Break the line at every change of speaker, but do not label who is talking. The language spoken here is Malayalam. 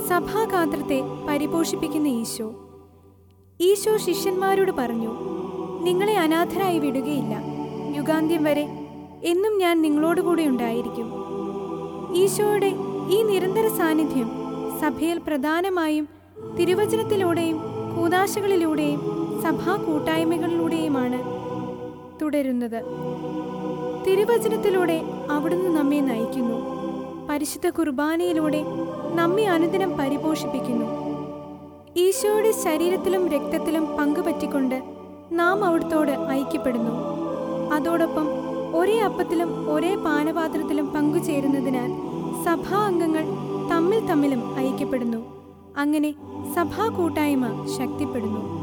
സഭാഗാത്രത്തെ പരിപോഷിപ്പിക്കുന്ന ഈശോ ഈശോ ശിഷ്യന്മാരോട് പറഞ്ഞു നിങ്ങളെ അനാഥരായി വിടുകയില്ല യുഗാന്ത്യം വരെ എന്നും ഞാൻ നിങ്ങളോടുകൂടെ ഉണ്ടായിരിക്കും ഈശോയുടെ ഈ നിരന്തര സാന്നിധ്യം സഭയിൽ പ്രധാനമായും തിരുവചനത്തിലൂടെയും കൂതാശകളിലൂടെയും സഭാ കൂട്ടായ്മകളിലൂടെയുമാണ് തുടരുന്നത് തിരുവചനത്തിലൂടെ അവിടുന്ന് നമ്മെ നയിക്കുന്നു പരിശുദ്ധ കുർബാനയിലൂടെ നമ്മെ അനുദിനം പരിപോഷിപ്പിക്കുന്നു ഈശോയുടെ ശരീരത്തിലും രക്തത്തിലും പങ്കുപറ്റിക്കൊണ്ട് നാം അവിടുത്തോട് ഐക്യപ്പെടുന്നു അതോടൊപ്പം ഒരേ അപ്പത്തിലും ഒരേ പാനപാത്രത്തിലും പങ്കുചേരുന്നതിനാൽ സഭാ അംഗങ്ങൾ തമ്മിൽ തമ്മിലും ഐക്യപ്പെടുന്നു അങ്ങനെ സഭാ കൂട്ടായ്മ ശക്തിപ്പെടുന്നു